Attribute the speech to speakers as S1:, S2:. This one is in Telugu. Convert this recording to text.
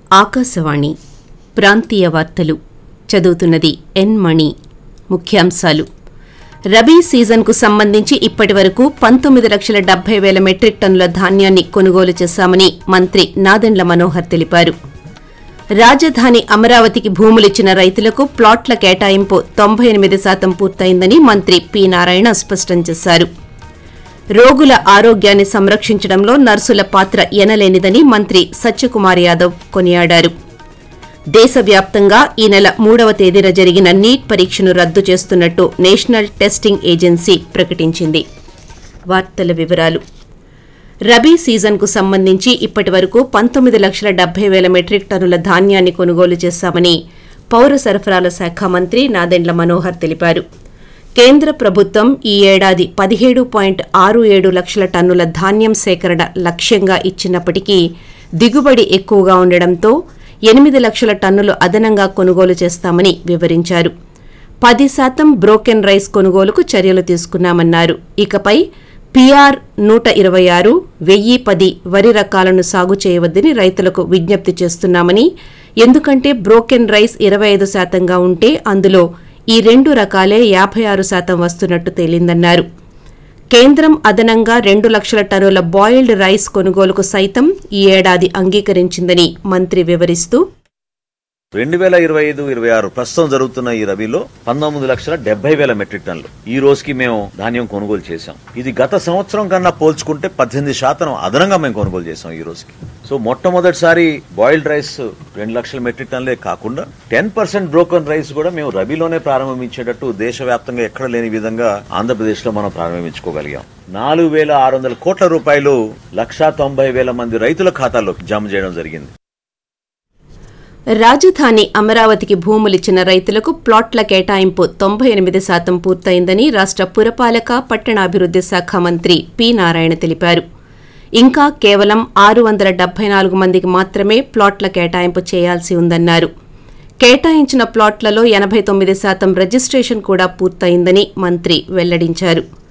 S1: ఆకాశవాణి ప్రాంతీయ వార్తలు చదువుతున్నది ఎన్ మణి ముఖ్యాంశాలు రబీ సీజన్కు సంబంధించి ఇప్పటి వరకు పంతొమ్మిది లక్షల డెబ్బై వేల మెట్రిక్ టన్నుల ధాన్యాన్ని కొనుగోలు చేశామని మంత్రి నాదెండ్ల మనోహర్ తెలిపారు రాజధాని అమరావతికి భూములిచ్చిన రైతులకు ప్లాట్ల కేటాయింపు తొంభై ఎనిమిది శాతం పూర్తయిందని మంత్రి పి నారాయణ స్పష్టం చేశారు రోగుల ఆరోగ్యాన్ని సంరక్షించడంలో నర్సుల పాత్ర ఎనలేనిదని మంత్రి సత్యకుమార్ యాదవ్ కొనియాడారు దేశవ్యాప్తంగా ఈ నెల మూడవ తేదీన జరిగిన నీట్ పరీక్షను రద్దు చేస్తున్నట్టు నేషనల్ టెస్టింగ్ ఏజెన్సీ ప్రకటించింది వార్తల వివరాలు రబీ సీజన్కు సంబంధించి ఇప్పటి వరకు పంతొమ్మిది లక్షల డెబ్బై వేల మెట్రిక్ టన్నుల ధాన్యాన్ని కొనుగోలు చేశామని పౌర సరఫరాల శాఖ మంత్రి నాదెండ్ల మనోహర్ తెలిపారు కేంద్ర ప్రభుత్వం ఈ ఏడాది పదిహేడు పాయింట్ ఆరు ఏడు లక్షల టన్నుల ధాన్యం సేకరణ లక్ష్యంగా ఇచ్చినప్పటికీ దిగుబడి ఎక్కువగా ఉండడంతో ఎనిమిది లక్షల టన్నులు అదనంగా కొనుగోలు చేస్తామని వివరించారు పది శాతం బ్రోకెన్ రైస్ కొనుగోలుకు చర్యలు తీసుకున్నామన్నారు ఇకపై పిఆర్ నూట ఇరవై ఆరు వెయ్యి పది వరి రకాలను సాగు చేయవద్దని రైతులకు విజ్ఞప్తి చేస్తున్నామని ఎందుకంటే బ్రోకెన్ రైస్ ఇరవై ఐదు శాతంగా ఉంటే అందులో ఈ రెండు రకాలే యాభై ఆరు శాతం వస్తున్నట్టు తేలిందన్నారు కేంద్రం అదనంగా రెండు లక్షల టన్నుల బాయిల్డ్ రైస్ కొనుగోలుకు సైతం ఈ ఏడాది అంగీకరించిందని మంత్రి వివరిస్తూ
S2: రెండు వేల ఇరవై ఐదు ఇరవై ఆరు ప్రస్తుతం జరుగుతున్న ఈ రబీలో పంతొమ్మిది లక్షల డెబ్బై వేల మెట్రిక్ టన్నులు ఈ రోజుకి మేము ధాన్యం కొనుగోలు చేశాం ఇది గత సంవత్సరం కన్నా పోల్చుకుంటే పద్దెనిమిది శాతం అదనంగా మేము కొనుగోలు చేశాం ఈ రోజుకి సో మొట్టమొదటిసారి బాయిల్డ్ రైస్ రెండు లక్షల మెట్రిక్ టన్నులే కాకుండా టెన్ పర్సెంట్ బ్రోకన్ రైస్ కూడా మేము రబీలోనే ప్రారంభించేటట్టు దేశవ్యాప్తంగా ఎక్కడ లేని విధంగా ఆంధ్రప్రదేశ్ లో మనం ప్రారంభించుకోగలిగాం నాలుగు వేల ఆరు వందల కోట్ల రూపాయలు లక్షా తొంభై వేల మంది రైతుల ఖాతాల్లో జమ చేయడం జరిగింది
S1: రాజధాని అమరావతికి భూములిచ్చిన రైతులకు ప్లాట్ల కేటాయింపు తొంభై ఎనిమిది శాతం పూర్తయిందని రాష్ట పురపాలక పట్టణాభివృద్ది శాఖ మంత్రి పి నారాయణ తెలిపారు ఇంకా కేవలం ఆరు వందల డెబ్బై నాలుగు మందికి మాత్రమే ప్లాట్ల కేటాయింపు చేయాల్సి ఉందన్నారు కేటాయించిన ప్లాట్లలో ఎనభై తొమ్మిది శాతం రిజిస్ట్రేషన్ కూడా పూర్తయిందని మంత్రి వెల్లడించారు